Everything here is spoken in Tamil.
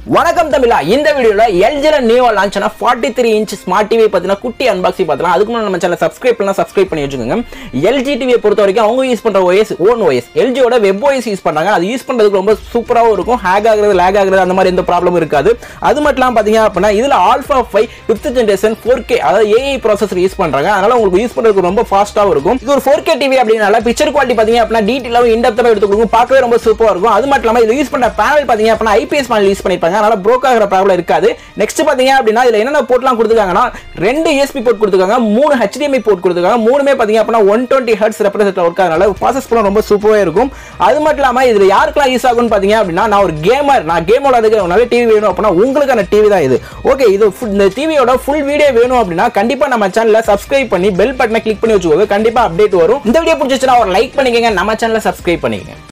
வணக்கம் தமிழா இந்த வீடியோல எல்ஜில நியூவா லான்ச் ஆன forty three inch smart TV பத்தின குட்டி அன்பாக்சிங் பார்த்தலாம் அதுக்கு முன்னாடி நம்ம சேனல் சப்ஸ்கிரைப் பண்ணலாம் சப்ஸ்கிரைப் பண்ணி வச்சுக்கோங்க எல்ஜி டிவியை பொறுத்த வரைக்கும் அவங்க யூஸ் பண்ற OS ஓன் OS எல்ஜியோட வெப் OS யூஸ் பண்றாங்க அது யூஸ் பண்றதுக்கு ரொம்ப சூப்பராகவும் இருக்கும் ஹேக் ஆகுறது லேக் ஆகுறது அந்த மாதிரி எந்த ப்ராப்ளமும் இருக்காது அது மட்டும் இல்லாம பாத்தீங்க அப்படின்னா இதுல alpha five fifth generation four K அதாவது ஏஐ ப்ராசஸர் யூஸ் பண்றாங்க அதனால உங்களுக்கு யூஸ் பண்றதுக்கு ரொம்ப ஃபாஸ்ட்டாகவும் இருக்கும் இது ஒரு ஃபோர் கே டிவி அப்படினால பிக்சர் குவாலிட்டி பாத்தீங்க அப்படின்னா டீட்டெயிலாகவும் இன்டெப்த்தாகவும் எடுத்து கொடுக்கும் பார்க்கவே ரொம்ப சூப்பராக இருக்கும் அது மட்டும் இல்லாம இது யூஸ் பண்ண பேனல் பாத்தீங்க அப்படின்னா ஐபிஎஸ் பேனல் யூஸ் பண்ணிருப்பாங்க அதனால ப்ரோக் ஆகிற ப்ராப்ளம் இருக்காது நெக்ஸ்ட் பாத்தீங்க அப்படின்னா இதுல என்னென்ன போர்ட்லாம் கொடுத்துருக்காங்கன்னா ரெண்டு யூஎஸ்பி போர்ட் கொடுத்துருக்காங்க மூணு HDMI போர்ட் கொடுத்துருக்காங்க மூணுமே பாத்தீங்க அப்படின்னா one twenty hertz represent work அதனால ப்ராசஸ் பண்ண ரொம்ப சூப்பராக இருக்கும் அது மட்டும் இல்லாம இதுல யாருக்கெல்லாம் யூஸ் ஆகும்னு பாத்தீங்க அப்படின்னா நான் ஒரு கேமர் நான் கேம் விளாடுறதுக்கு நல்ல டிவி வேணும் அப்படின்னா உங்களுக்கான டிவி தான் இது ஓகே இது full- இந்த டிவியோட ஃபுல் வீடியோ வேணும் அப்படின்னா கண்டிப்பா நம்ம சேனலை சப்ஸ்கிரைப் பண்ணி பெல் பட்டனை கிளிக் பண்ணி வச்சுக்கோங்க கண்டிப்பா அப்டேட் வரும் இந்த வீடியோ பிடிச்சிச்சுன்னா ஒரு லைக் பண்ணிக்கங்க நம்ம சேனலை சப்ஸ்கிரைப் பண்ணிக்கங்க